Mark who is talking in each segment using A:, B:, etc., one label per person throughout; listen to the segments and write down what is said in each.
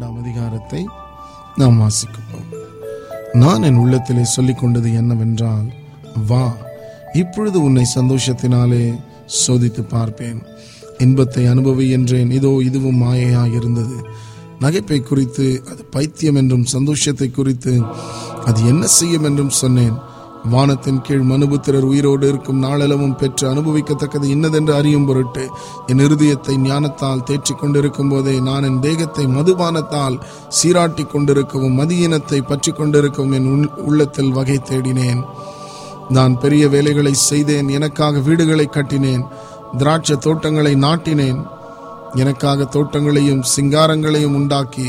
A: இரண்டாம் அதிகாரத்தை நாம் வாசிக்கிறோம் நான் என் உள்ளத்திலே சொல்லிக் கொண்டது என்னவென்றால் வா இப்பொழுது உன்னை சந்தோஷத்தினாலே சோதித்து பார்ப்பேன் இன்பத்தை அனுபவி என்றேன் இதோ இதுவும் மாயையாக இருந்தது நகைப்பை குறித்து அது பைத்தியம் என்றும் சந்தோஷத்தை குறித்து அது என்ன செய்யும் என்றும் சொன்னேன் வானத்தின் கீழ் மனுபுத்திரர் உயிரோடு இருக்கும் நாளெலவும் பெற்று அனுபவிக்கத்தக்கது இன்னதென்று அறியும் பொருட்டு என் இருதயத்தை ஞானத்தால் தேற்றிக் கொண்டிருக்கும் போதே நான் என் தேகத்தை மதுபானத்தால் சீராட்டி கொண்டிருக்கவும் மதியினத்தை பற்றி கொண்டிருக்கவும் என் உள்- உள்ளத்தில் வகை தேடினேன் நான் பெரிய வேலைகளை செய்தேன் எனக்காக வீடுகளை கட்டினேன் திராட்சை தோட்டங்களை நாட்டினேன் எனக்காக தோட்டங்களையும் சிங்காரங்களையும் உண்டாக்கி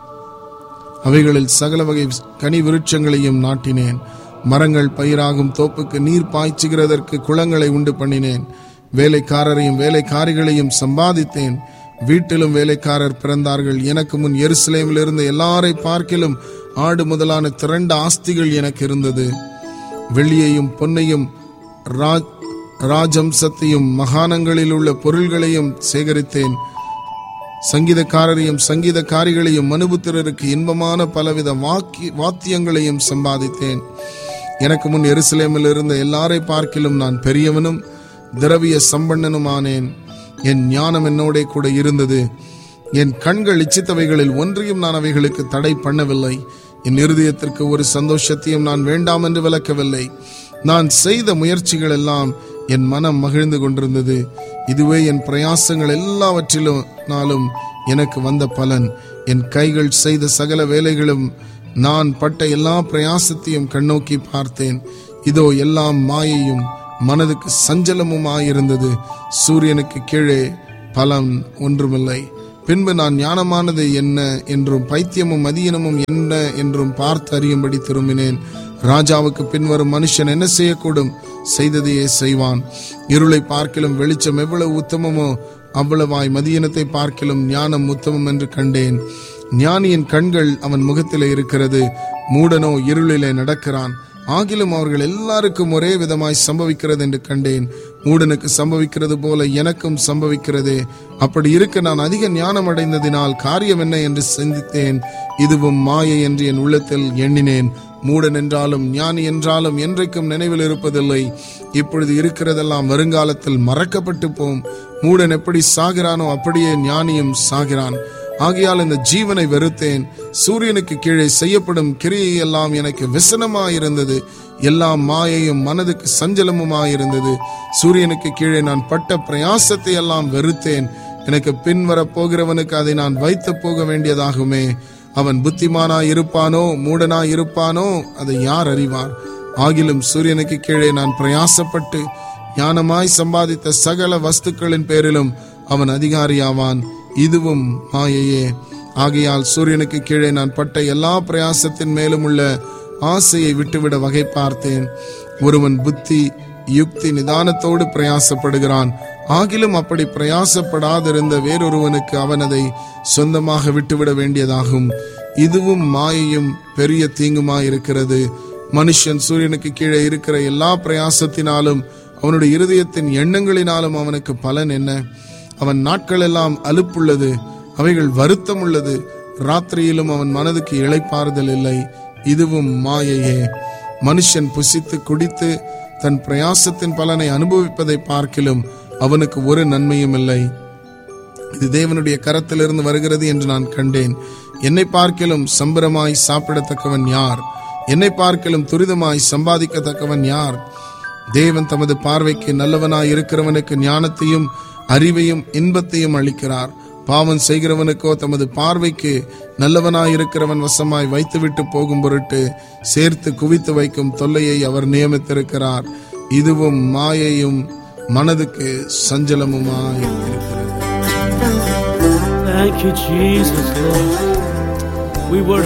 A: அவைகளில் சகல வகை கனி விருட்சங்களையும் நாட்டினேன் மரங்கள் பயிராகும் தோப்புக்கு நீர் பாய்ச்சுகிறதற்கு குளங்களை உண்டு பண்ணினேன் வேலைக்காரரையும் வேலைக்காரிகளையும் சம்பாதித்தேன் வீட்டிலும் வேலைக்காரர் பிறந்தார்கள் எனக்கு முன் எருசலேமில் இருந்த எல்லாரை பார்க்கிலும் ஆடு முதலான திரண்ட ஆஸ்திகள் எனக்கு இருந்தது வெள்ளியையும் பொன்னையும் ரா- ராஜம்சத்தையும் மகானங்களில் உள்ள பொருள்களையும் சேகரித்தேன் சங்கீதக்காரரையும் சங்கீதக்காரிகளையும் மனுபுத்திரருக்கு இன்பமான பலவித வாக்கி வாத்தியங்களையும் சம்பாதித்தேன் எனக்கு முன் எருசலேமில் இருந்த எல்லாரை பார்க்கிலும் நான் பெரியவனும் திரவிய சம்பன்னனுமானேன் என் ஞானம் என்னோடே கூட இருந்தது என் கண்கள் இச்சித்தவைகளில் ஒன்றையும் நான் அவைகளுக்கு தடை பண்ணவில்லை என் இருதயத்திற்கு ஒரு சந்தோஷத்தையும் நான் வேண்டாம் என்று விளக்கவில்லை நான் செய்த முயற்சிகள் எல்லாம் என் மனம் மகிழ்ந்து கொண்டிருந்தது இதுவே என் பிரயாசங்கள் எல்லாவற்றிலும் நாளும் எனக்கு வந்த பலன் என் கைகள் செய்த சகல வேலைகளும் நான் பட்ட எல்லா பிரயாசத்தையும் கண்ணோக்கி பார்த்தேன் இதோ எல்லாம் மாயையும் மனதுக்கு சஞ்சலமுமாயிருந்தது சூரியனுக்கு கீழே பலன் ஒன்றுமில்லை பின்பு நான் ஞானமானது என்ன என்றும் பைத்தியமும் மதியனமும் என்ன என்றும் பார்த்து அறியும்படி திரும்பினேன் ராஜாவுக்கு பின்வரும் மனுஷன் என்ன செய்யக்கூடும் செய்ததையே செய்வான் இருளை பார்க்கிலும் வெளிச்சம் எவ்வளவு உத்தமமோ அவ்வளவாய் மதியனத்தை பார்க்கிலும் ஞானம் உத்தமம் என்று கண்டேன் ஞானியின் கண்கள் அவன் முகத்திலே இருக்கிறது மூடனோ இருளிலே நடக்கிறான் ஆகிலும் அவர்கள் எல்லாருக்கும் ஒரே விதமாய் சம்பவிக்கிறது என்று கண்டேன் மூடனுக்கு சம்பவிக்கிறது போல எனக்கும் சம்பவிக்கிறது அப்படி இருக்க நான் அதிக ஞானம் அடைந்ததினால் காரியம் என்ன என்று சிந்தித்தேன் இதுவும் மாயை என்று என் உள்ளத்தில் எண்ணினேன் மூடன் என்றாலும் ஞானி என்றாலும் என்றைக்கும் நினைவில் இருப்பதில்லை இப்பொழுது இருக்கிறதெல்லாம் வருங்காலத்தில் மறக்கப்பட்டு போம் மூடன் எப்படி சாகிறானோ அப்படியே ஞானியும் சாகிறான் ஆகையால் இந்த ஜீவனை வெறுத்தேன் சூரியனுக்கு கீழே செய்யப்படும் கிரியை எல்லாம் எனக்கு விசனமாயிருந்தது எல்லாம் மாயையும் மனதுக்கு சஞ்சலமுமாயிருந்தது சூரியனுக்கு கீழே நான் பட்ட பிரயாசத்தை எல்லாம் வெறுத்தேன் எனக்கு பின்வரப் போகிறவனுக்கு அதை நான் வைத்து போக வேண்டியதாகுமே அவன் புத்திமானாய் இருப்பானோ மூடனாய் இருப்பானோ அதை யார் அறிவார் ஆகிலும் சூரியனுக்கு கீழே நான் பிரயாசப்பட்டு ஞானமாய் சம்பாதித்த சகல வஸ்துக்களின் பேரிலும் அவன் அதிகாரியாவான் இதுவும் மாயையே ஆகையால் சூரியனுக்கு கீழே நான் பட்ட எல்லா பிரயாசத்தின் மேலும் உள்ள ஆசையை விட்டுவிட வகை பார்த்தேன் ஒருவன் புத்தி யுக்தி நிதானத்தோடு பிரயாசப்படுகிறான் ஆகிலும் அப்படி பிரயாசப்படாதிருந்த வேறொருவனுக்கு அவன் அதை சொந்தமாக விட்டுவிட வேண்டியதாகும் இதுவும் மாயையும் பெரிய தீங்குமாயிருக்கிறது மனுஷன் சூரியனுக்கு கீழே இருக்கிற எல்லா பிரயாசத்தினாலும் அவனுடைய இருதயத்தின் எண்ணங்களினாலும் அவனுக்கு பலன் என்ன அவன் நாட்கள் எல்லாம் அலுப்புள்ளது அவைகள் வருத்தம் உள்ளது ராத்திரியிலும் அவன் மனதுக்கு இளைப்பாறுதல் இல்லை இதுவும் மாயையே மனுஷன் புசித்து குடித்து தன் பிரயாசத்தின் பலனை அனுபவிப்பதை பார்க்கிலும் அவனுக்கு ஒரு நன்மையும் இல்லை இது தேவனுடைய கரத்திலிருந்து வருகிறது என்று நான் கண்டேன் என்னை பார்க்கிலும் சம்பரமாய் சாப்பிடத்தக்கவன் யார் என்னை பார்க்கிலும் துரிதமாய் சம்பாதிக்கத்தக்கவன் யார் தேவன் தமது பார்வைக்கு நல்லவனாய் இருக்கிறவனுக்கு ஞானத்தையும் அறிவையும் இன்பத்தையும் அளிக்கிறார் பாவம் செய்கிறவனுக்கோ தமது பார்வைக்கு நல்லவனாய் இருக்கிறவன் வசமாய் வைத்துவிட்டு போகும் பொருட்டு சேர்த்து குவித்து வைக்கும் தொல்லையை அவர் நியமித்திருக்கிறார் இதுவும் மாயையும் மனதுக்கு சஞ்சலமுமாய் இருக்கிறது
B: Thank you, Jesus, Lord. We worship.